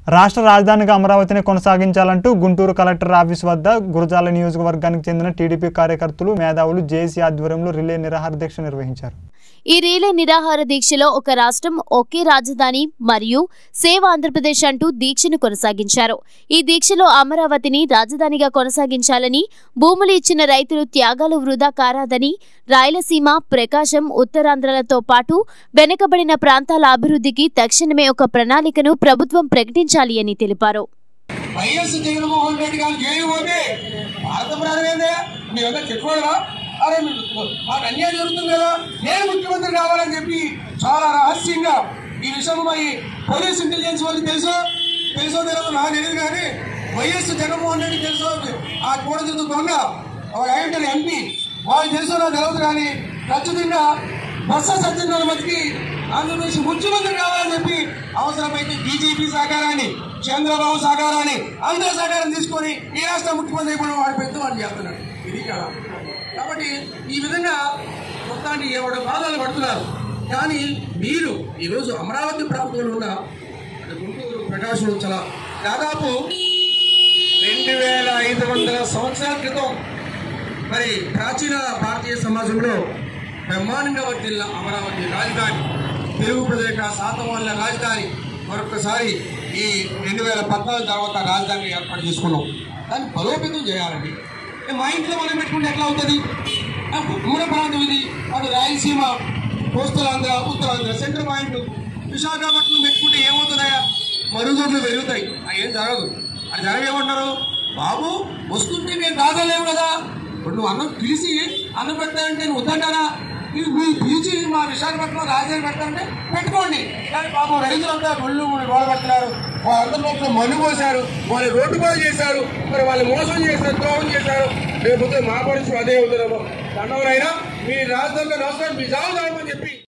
రాష్ట్ర రాజధానిగా అమరావతిని కొనసాగించాలంటూ గుంటూరు కలెక్టర్ ఆఫీస్ వద్ద గురజాల నియోజకవర్గానికి చెందిన టీడీపీ కార్యకర్తలు మేధావులు జేసీ ఆధ్వర్యంలో రిలే నిరాహార దీక్ష నిర్వహించారు ఈ రీలే నిరాహార దీక్షలో ఒక రాష్ట్రం ఒకే రాజధాని మరియు సేవ ఆంధ్రప్రదేశ్ అంటూ దీక్షను కొనసాగించారు ఈ దీక్షలో అమరావతిని రాజధానిగా కొనసాగించాలని భూములు ఇచ్చిన రైతులు త్యాగాలు వృధా కారాదని రాయలసీమ ప్రకాశం ఉత్తరాంధ్రలతో పాటు వెనుకబడిన ప్రాంతాల అభివృద్ధికి తక్షణమే ఒక ప్రణాళికను ప్రభుత్వం ప్రకటించాలి అని తెలిపారు వైఎస్ జగన్మోహన్ రెడ్డి గారు జైలు పోతే భారత ప్రధాని ఏందే మీరంతా చెప్పుకోరా అరే మీరు మాకు అన్యాయం జరుగుతుంది కదా నేను ముఖ్యమంత్రి కావాలని చెప్పి చాలా రహస్యంగా ఈ విషయం మరి పోలీస్ ఇంటెలిజెన్స్ వాళ్ళకి తెలుసో తెలుసో తెలియదు నాకు తెలియదు కానీ వైఎస్ జగన్మోహన్ రెడ్డి తెలుసో ఆ కోడజు దొంగ ఏంటంటే ఎంపీ వాళ్ళు తెలుసో నాకు తెలియదు కానీ ఖచ్చితంగా బొత్స సత్యనారాయణ మతికి ఆంధ్రప్రదేశ్ ముఖ్యమంత్రి కావాలని చెప్పి అవసరమైతే బీజేపీ సహకారాన్ని చంద్రబాబు సహకారాన్ని అందరి సహకారం తీసుకొని ఈ రాష్ట్ర ముఖ్యమంత్రి కూడా వాడు పెద్ద వాడు చేస్తున్నాడు ఇది కదా కాబట్టి ఈ విధంగా మొత్తాన్ని ఎవడ బాధలు పడుతున్నారు కానీ మీరు ఈరోజు అమరావతి ప్రాంతంలో ఉన్న అటు గుంటూరు ప్రకాశం చాలా దాదాపు రెండు వేల ఐదు వందల సంవత్సరాల క్రితం మరి ప్రాచీన భారతీయ సమాజంలో బ్రహ్మాండంగా వర్తిల్ల అమరావతి రాజధాని తెలుగు ప్రజల శాతవాళ్ళ రాజధాని మరొకసారి ఈ రెండు వేల పద్నాలుగు తర్వాత రాజధాని ఏర్పాటు చేసుకున్నాం దాన్ని బలోపేతం చేయాలండి ఏ మా ఇంట్లో మనం పెట్టుకుంటే ఎట్లా అవుతుంది ఆ ఉమ్మడి ప్రాంతం ఇది అటు రాయలసీమ కోస్తలాంధ్ర ఉత్తరాంధ్ర సెంటర్ పాయింట్ విశాఖపట్నం పెట్టుకుంటే ఏమవుతుందయా మరుగుదొడ్లు పెరుగుతాయి అవి ఏం జరగదు అది జరగేమంటారు బాబు వస్తుంటే మేము కాదలేము కదా ఇప్పుడు నువ్వు అన్నం పిలిచి అన్నం పెడతానంటే నేను వద్దంటానా ఇది మీరు పిలిచి మా విశాఖపట్నం రాజధాని పెడతానంటే పెట్టుకోండి కానీ పాపం రైతులంతా ఒళ్ళు గోడ పెడుతున్నారు వాళ్ళందరి లోపల మన్ను పోశారు వాళ్ళు రోడ్డు పాలు చేశారు మరి వాళ్ళు మోసం చేశారు ద్రోహం చేశారు రేపు మా పరిస్థితి అదే అవుతుందేమో దండవరైనా మీ రాజధానిలో రాష్ట్రాన్ని మీ జాబు చెప్పి